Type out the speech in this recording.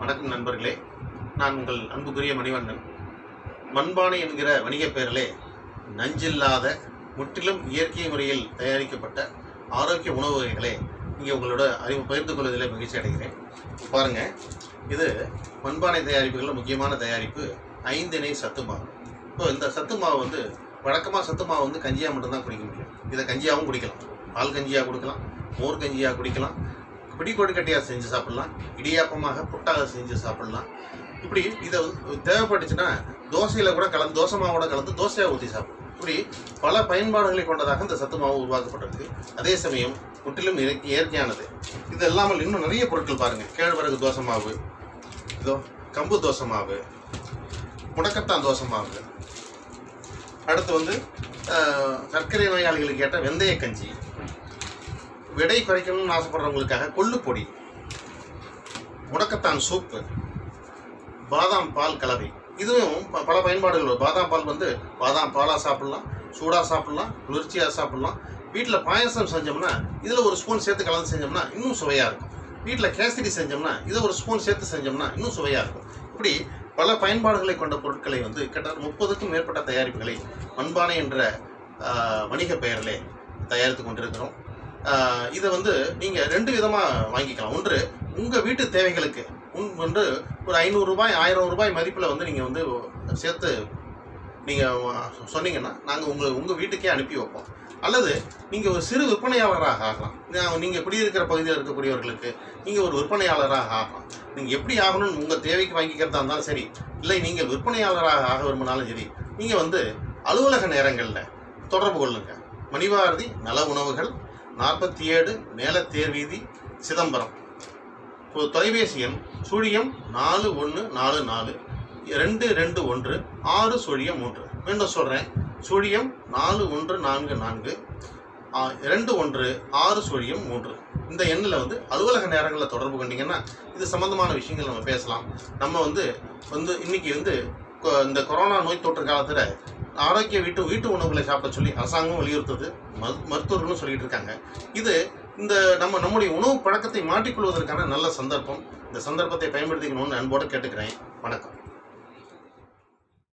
வணக்கம் நண்பர்களே நான் உங்கள் அன்புக்குரிய மணிவண்ணன் மண்பானை என்கிற வணிகப் பெயரிலே நஞ்சில்லாத முற்றிலும் இயற்கை முறையில் தயாரிக்கப்பட்ட ஆரோக்கிய உணவு வகைகளை இங்கே உங்களோட அறிவு பகிர்ந்து கொள்வதில் மகிழ்ச்சி அடைகிறேன் பாருங்க இது மண்பானை தயாரிப்புகளில் முக்கியமான தயாரிப்பு ஐந்திணை சத்து மாவு இப்போ இந்த சத்து மாவு வந்து வழக்கமாக சத்து மாவு வந்து கஞ்சியாக மட்டும்தான் குடிக்க முடியும் இதை கஞ்சியாகவும் குடிக்கலாம் பால் கஞ்சியாக கொடுக்கலாம் மோர் கஞ்சியாக குடிக்கலாம் பிடி கொழுக்கட்டையாக செஞ்சு சாப்பிடலாம் இடியாப்பமாக புட்டாக செஞ்சு சாப்பிடலாம் இப்படி இதை வந்து தேவைப்பட்டுச்சுன்னா தோசையில் கூட கலந்து தோசை மாவோட கலந்து தோசையாக ஊற்றி சாப்பிடலாம் இப்படி பல பயன்பாடுகளை கொண்டதாக இந்த சத்து மாவு உருவாக்கப்பட்டிருக்கு அதே சமயம் முற்றிலும் இயற்கை- இயற்கையானது இது இல்லாமல் இன்னும் நிறைய பொருட்கள் பாருங்க கேழ்வரகு தோசை மாவு இதோ கம்பு தோசை மாவு முடக்கத்தான் தோசை மாவு அடுத்து வந்து ஆஹ், சர்க்கரை நோயாளிகளுக்கு ஏற்ற வெந்தய கஞ்சி விடை குறைக்கணும்னு ஆசைப்படுறவங்களுக்காக கொள்ளுப்பொடி முடக்கத்தான் சூப்பு பாதாம் பால் கலவை இதுவும் ப- பல பயன்பாடுகள் உண்டு. பாதாம் பால் வந்து பாதாம் பாலாக சாப்பிடலாம் சூடாக சாப்பிடலாம் குளிர்ச்சியாக சாப்பிடலாம் வீட்டில் பாயசம் செஞ்சோம்னா இதில் ஒரு ஸ்பூன் சேர்த்து கலந்து செஞ்சோம்னா இன்னும் சுவையாக இருக்கும் வீட்டில் கேசரி செஞ்சோம்னா இதை ஒரு ஸ்பூன் சேர்த்து செஞ்சோம்னா இன்னும் சுவையாக இருக்கும் இப்படி பல பயன்பாடுகளை கொண்ட பொருட்களை வந்து கிட்டத்தட்ட முப்பதுக்கும் மேற்பட்ட தயாரிப்புகளை மண்பானை என்ற ஆஹ், வணிக பெயரிலே தயாரித்து கொண்டிருக்கிறோம் ஆஹ், இதை வந்து நீங்கள் ரெண்டு விதமாக வாங்கிக்கலாம் ஒன்று உங்கள் வீட்டு தேவைகளுக்கு உன் வந்து ஒரு ஐநூறு ரூபாய் ஆயிரம் ரூபாய் மதிப்பில் வந்து நீங்கள் வந்து சேர்த்து நீங்கள் சொன்னீங்கன்னா நாங்கள் உங்கள் உங்கள் வீட்டுக்கே அனுப்பி வைப்போம் அல்லது நீங்கள் ஒரு சிறு விற்பனையாளராக ஆகலாம் நீங்கள் குடியிருக்கிற பகுதியில் இருக்கக்கூடியவர்களுக்கு நீங்கள் ஒரு விற்பனையாளராக ஆகலாம் நீங்கள் எப்படி ஆகணும்னு உங்கள் தேவைக்கு வாங்கிக்கிறதா இருந்தாலும் சரி இல்லை நீங்கள் விற்பனையாளராக ஆக விரும்பினாலும் சரி நீங்கள் வந்து அலுவலக நேரங்களில் தொடர்பு கொள்ளுங்க மணிபாரதி நல உணவுகள் நாற்பத்தி ஏழு மேலத்தேர் வீதி சிதம்பரம் இப்போ தொலைபேசி எண் சுழியம் நாலு ஒன்று நாலு நாலு ரெண்டு ரெண்டு ஒன்று ஆறு சுழியம் மூன்று மீண்டும் சொல்கிறேன் சுழியம் நாலு ஒன்று நான்கு நான்கு ஆ, இரண்டு ஒன்று ஆறு சுழியம் மூன்று இந்த எண்ணில் வந்து அலுவலக நேரங்களில் தொடர்பு கொண்டீங்கன்னா இது சம்பந்தமான விஷயங்கள் நம்ம பேசலாம் நம்ம வந்து வந்து இன்னைக்கு வந்து கொ- இந்த கொரோனா நோய் தொற்று காலத்தில் ஆரோக்கிய வீட்டு வீட்டு உணவுகளை சாப்பிட சொல்லி அரசாங்கம் வலியுறுத்துது மரு மருத்துவர்களும் சொல்லிட்டு இருக்காங்க இது இந்த நம்ம நம்முடைய உணவு பழக்கத்தை மாற்றிக்கொள்வதற்கான நல்ல சந்தர்ப்பம் இந்த சந்தர்ப்பத்தை பயன்படுத்திக்கணும்னு அன்போடு கேட்டுக்கிறேன் வணக்கம்